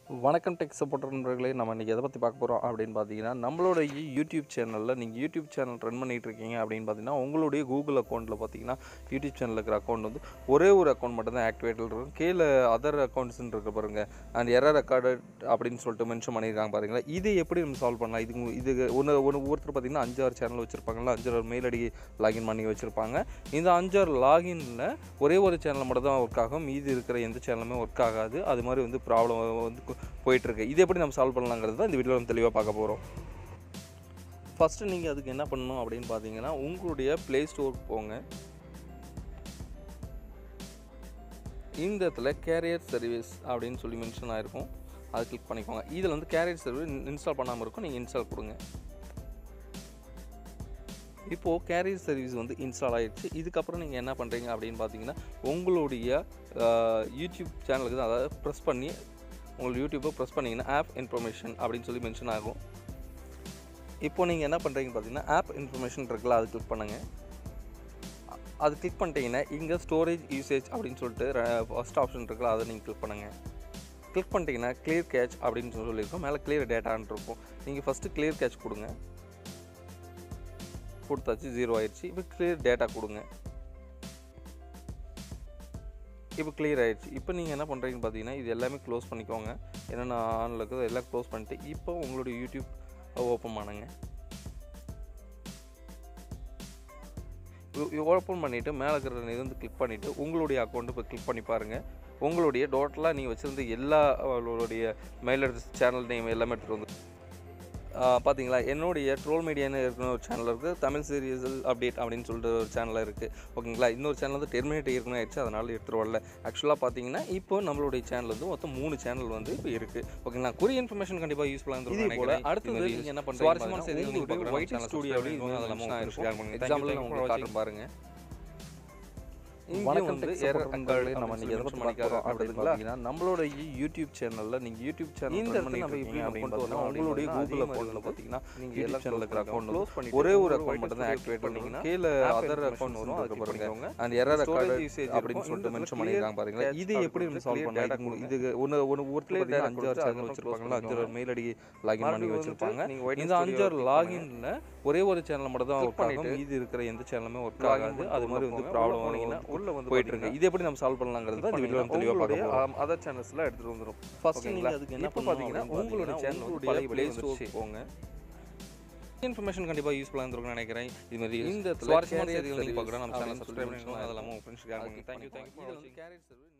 வணக்கம் tech supporter நண்பர்களே நம்ம இன்றைக்கி எதை பற்றி பார்க்க போகிறோம் அப்படின்னு பார்த்தீங்கன்னா நம்மளோட யூடியூப் சேனலில் நீங்கள் யூடியூப் சேனல் ரன் பண்ணிட்டு இருக்கீங்க அப்படின்னு பார்த்தீங்கன்னா உங்களுடைய கூகுள் அக்கௌண்ட்டில் பார்த்தீங்கன்னா யூடியூப் சேனலில் இருக்கிற அக்கௌண்ட் வந்து ஒரே ஒரு அக்கௌண்ட் மட்டும் தான் ஆக்டிவேட்டில் இருக்கும் கீழே அதர் அக்கௌண்ட்ஸ்னு இருக்க பாருங்க அண்ட் எரர் ரெக்கார்டு அப்படின்னு சொல்லிட்டு மென்ஷன் பண்ணியிருக்காங்க பாருங்களா இது எப்படி நம்ம சால்வ் பண்ணலாம் இது இது ஒன்று ஒன்று ஒருத்தர் பார்த்தீங்கன்னா அஞ்சாறு சேனல் வச்சுருப்பாங்களா அஞ்சாறு மெயில் ஐடி லாகின் பண்ணி வச்சுருப்பாங்க இந்த அஞ்சாறு லாகின்ல ஒரே ஒரு சேனல் மட்டும் தான் ஒர்க் ஆகும் மீதி இருக்கிற எந்த சேனலுமே ஒர்க் ஆகாது அது மாதிரி வந்து ப்ராப்ளம் வந்து கு- போயிட்டுருக்கு இது எப்படி நம்ம சால்வ் பண்ணலாங்கிறது தான் இந்த வீடியோவில் நம்ம தெளிவாக பார்க்க போகிறோம் ஃபஸ்ட்டு நீங்கள் அதுக்கு என்ன பண்ணணும் அப்படின்னு பார்த்தீங்கன்னா உங்களுடைய ப்ளே ஸ்டோர் போங்க இந்த இடத்துல கேரியர் சர்வீஸ் அப்படின்னு சொல்லி மென்ஷன் ஆகிருக்கும் அதை கிளிக் பண்ணிக்கோங்க இதில் வந்து கேரியர் சர்வீஸ் இன்ஸ்டால் பண்ணாமல் இருக்கும் நீங்கள் இன்ஸ்டால் கொடுங்க இப்போது கேரியர் சர்வீஸ் வந்து இன்ஸ்டால் ஆயிடுச்சு இதுக்கப்புறம் நீங்கள் என்ன பண்ணுறீங்க அப்படின்னு பார்த்தீங்கன்னா உங்களுடைய அஹ், யூடியூப் சேனலுக்கு தான் அதாவது ப்ரெஸ் பண்ணி உங்கள் யூடியூப்பை ப்ரெஸ் பண்ணிங்கன்னா ஆப் இன்ஃபர்மேஷன் அப்படின்னு சொல்லி மென்ஷன் ஆகும் இப்போ நீங்கள் என்ன பண்ணுறீங்க பார்த்தீங்கன்னா ஆப் இன்ஃபர்மேஷன் இருக்குல்ல அது கிளிக் பண்ணுங்கள் அது கிளிக் பண்ணிட்டீங்கன்னா இங்கே ஸ்டோரேஜ் யூசேஜ் அப்படின்னு சொல்லிட்டு ஃபஸ்ட் ஆப்ஷன் இருக்குல்ல அதை நீங்கள் கிளிக் பண்ணுங்கள் கிளிக் பண்ணிட்டீங்கன்னா கிளியர் கேட்ச் அப்படின்னு சொல்லி சொல்லியிருக்கோம் மேலே கிளியர் டேட்டான்னு இருக்கும் நீங்கள் ஃபஸ்ட்டு கிளியர் கேட்ச் கொடுங்க கொடுத்தாச்சு ஜீரோ ஆயிடுச்சு இப்போ கிளியர் டேட்டா கொடுங்க இப்போ கிளியர் ஆயிடுச்சு இப்போ நீங்கள் என்ன பண்ணுறீங்கன்னு பார்த்தீங்கன்னா இது எல்லாமே க்ளோஸ் பண்ணிக்கோங்க என்னென்ன ஆனில் இருக்குதோ எல்லாம் க்ளோஸ் பண்ணிட்டு இப்போ உங்களுடைய யூடியூப் ஓப்பன் பண்ணுங்க ஓப்பன் பண்ணிவிட்டு மேலே இருக்கிற இது வந்து கிளிக் பண்ணிவிட்டு உங்களுடைய அக்கௌண்ட்டு இப்போ கிளிக் பண்ணி பாருங்கள் உங்களுடைய டோட்டலாக நீங்கள் வச்சுருந்த எல்லா உங்களுடைய மெயில் அட்ரஸ் சேனல் நேம் எல்லாமே எடுத்துகிட்டு வந்து ஆஹ் பாத்தீங்களா என்னுடைய ட்ரோல் மீடியான்னு இருக்கிற ஒரு சேனல் இருக்குது தமிழ் சீரியல் அப்டேட் அப்படின்னு சொல்லிட்டு ஒரு சேனல் இருக்குது ஓகேங்களா இன்னொரு சேனல் வந்து டெர்மினேட் இருக்கணும் ஆயிடுச்சு அதனால எடுத்துகிட்டு வரல ஆக்சுவலாக பார்த்தீங்கன்னா இப்போ நம்மளுடைய சேனல் வந்து மொத்தம் மூணு சேனல் வந்து இப்போ இருக்குது ஓகேங்களா குறி இன்ஃபர்மேஷன் கண்டிப்பாக யூஸ்ஃபுல்லாக இதே போல அடுத்தது நீங்கள் என்ன பண்ணுறீங்க சுவாரஸ்யமான செய்தி உங்களுக்கு ஒயிட் ஸ்டுடியோ அப்படின்னு அதெல்லாம் எக்ஸாம்பிள் நான் உங்களுக்கு காட்டுறேன் பாருங்க வணக்கம் வணக்கம் tech எரர் support அக்கார்டு நண்பர்களே, நம்ம நம்ம நீங்கள் எதை இன்னைக்கு பற்றி எதை பத்தி பார்க்க போகிறோம் பார்க்க அப்படின்னு போறோம் பார்த்தீங்கன்னா நம்மளோட யூடியூப் சேனலில் நீங்கள் யூடியூப் சேனல் இந்த இந்த இடத்துல இடத்துல நம்ம நம்ம எப்படி எப்படி நம்ம கொண்டு கொண்டு வரணும் வரணும் உங்களுடைய அப்படின்னா, கூகுள் அதே மாதிரி அக்கௌண்ட்டில் பார்த்தீங்கன்னா நீங்க யூடியூப் எல்லாம் சேனலில் இருக்கிற அக்கௌண்ட் க்ளோஸ் பண்ணிட்டு ஒரே ஒரு ஒரு அக்கௌண்ட் மட்டும் தான் white ஆக்டிவேட் studio பண்ணிங்கன்னா பண்ணீங்கன்னா, கீழே app அதர் information அக்கௌண்ட் வரும் வந்து அதுக்கு click பாருங்க பண்ணிக்கோங்க. And error Storage record usage அப்படின்னு இருக்கும். சொல்லிட்டு இந்த மென்ஷன் clear பண்ணியிருக்காங்க பாருங்க cache இது எப்படி நம்ம அப்படின்னு சால்வ் clear பண்ணலாம் data இதுக்கு- கொடுங்க. இதுக்கு ஒன்று ஒன்று ஒரு Clear பார்த்தீங்கன்னா data அஞ்சாறு கொடுத்து சேனல் அதுக்கப்புறம் வச்சிருப்பாங்களா close அஞ்சாறு மெயில் ஐடி லாகின் பண்ணி மறுபடியும் வச்சிருப்பாங்க வந்துட்டு நீங்க white இந்த studio அஞ்சாறு click லாகின்ல ஒரே ஒரு சேனல் மட்டும் தான் Click ஒர்க் ஆகும் பண்ணிட்டு மீதி இருக்கிற எந்த சேனலுமே ஒர்க் login ஆகாது பண்ணிட்டு அது மாதிரி உள்ள வந்து போங்க. ப்ராப்ளம் உள்ள போனீங்கன்னா, உள்ள வந்து போயிட்டு இருக்கு இது எப்படி நம்ம சால்வ் பண்ணலாங்கிறது தான் இந்த வீடியோ தெளிவாக பார்க்க போகிறோம் அதர் சேனல்ஸ்ல எடுத்துட்டு வந்துரும் ஃபர்ஸ்ட் ஓகேங்களா? நீங்கள் அதுக்கு என்ன இப்போ பார்த்தீங்கன்னா பாத்தீங்கன்னா உங்களுடைய உங்களுடைய சேனல் channel வந்து பழைய ப்ளே ப்ளே ஸ்டோர் ஸ்டோர் போங்க இன்ஃபர்மேஷன் கண்டிப்பாக யூஸ்ஃபுல்லாக இருந்திருக்கும்னு நினைக்கிறேன் இது மாதிரி இந்த இடத்துல சுவாரஸ்யமான carrier செய்திகள் நீங்கள் service பார்க்கலாம் நம்ம சேனல் அப்படின்னு சப்ஸ்கிரைப் சொல்லி பண்ணிக்கலாம் அதெல்லாம் உங்கள் ஃப்ரெண்ட்ஸ் ஷேர் அதுக்கு பண்ணுங்க தேங்க்யூ பண்ணிக்கோங்க. தேங்க்யூ இதுல வந்து கேரியர் சர்வீஸ்